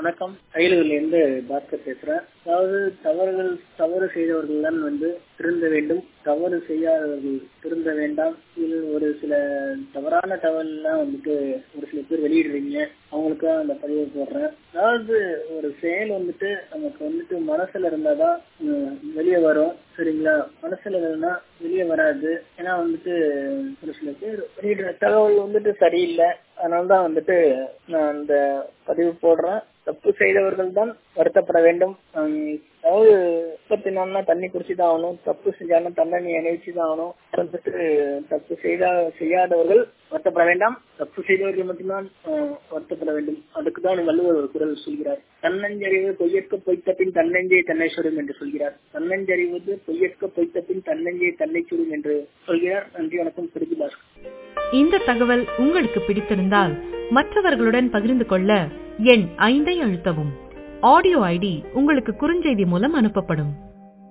வணக்கம் அயலுகளில் இருந்து பாஸ்கர் பேசுறேன் அதாவது தவறுகள் தவறு செய்தவர்கள் தான் வந்து திருந்த வேண்டும் தவறு செய்யாதவர்கள் திருந்த வேண்டாம் இது ஒரு சில தவறான தகவல்லாம் வந்துட்டு ஒரு சில பேர் வெளியிடுறீங்க அவங்களுக்கு அந்த பதிவை போடுறேன் அதாவது ஒரு செயல் வந்துட்டு நமக்கு வந்துட்டு மனசுல இருந்தாதான் உம், வெளியே வரும் சரிங்களா மனசுல இல்லைன்னா வெளியே வராது ஏன்னா வந்துட்டு ஒரு சில பேர் வெளியிடுற தகவல் வந்துட்டு சரியில்லை அதனாலதான் வந்துட்டு நான் அந்த பதிவு போடுறேன் தப்பு செய்தவர்கள் தான் வருத்தப்பட வேண்டும் ஹம், அதாவது முப்பத்தி நாலுனா தண்ணி குடிச்சுதான் ஆகணும் தப்பு செஞ்சாலும் தண்ணி அணிவிச்சுதான் ஆகணும் வந்துட்டு தப்பு செய்தா செய்யாதவர்கள் வருத்தப்பட வேண்டாம் தப்பு செய்தவர்கள் மட்டும்தான் ஹம், வருத்தப்பட வேண்டும் அதுக்குதான் வள்ளுவர் ஒரு குரல் சொல்கிறார் தன்னஞ்சறிவு பொய்யற்க பொய்த்த பின் தன்னஞ்சே தன்னை சுடும் என்று சொல்கிறார் தன்னஞ்சறிவது பொய்யற்க பொய்த்த பின் தன்னஞ்சே தன்னை சுடும் என்று சொல்கிறார் நன்றி வணக்கம் திருப்பி பாஸ்கர் இந்த தகவல் உங்களுக்கு பிடித்திருந்தால் மற்றவர்களுடன் பகிர்ந்து கொள்ள எண் ஐந்தை அழுத்தவும் ஆடியோ ஐடி உங்களுக்கு குறுஞ்செய்தி மூலம் அனுப்பப்படும்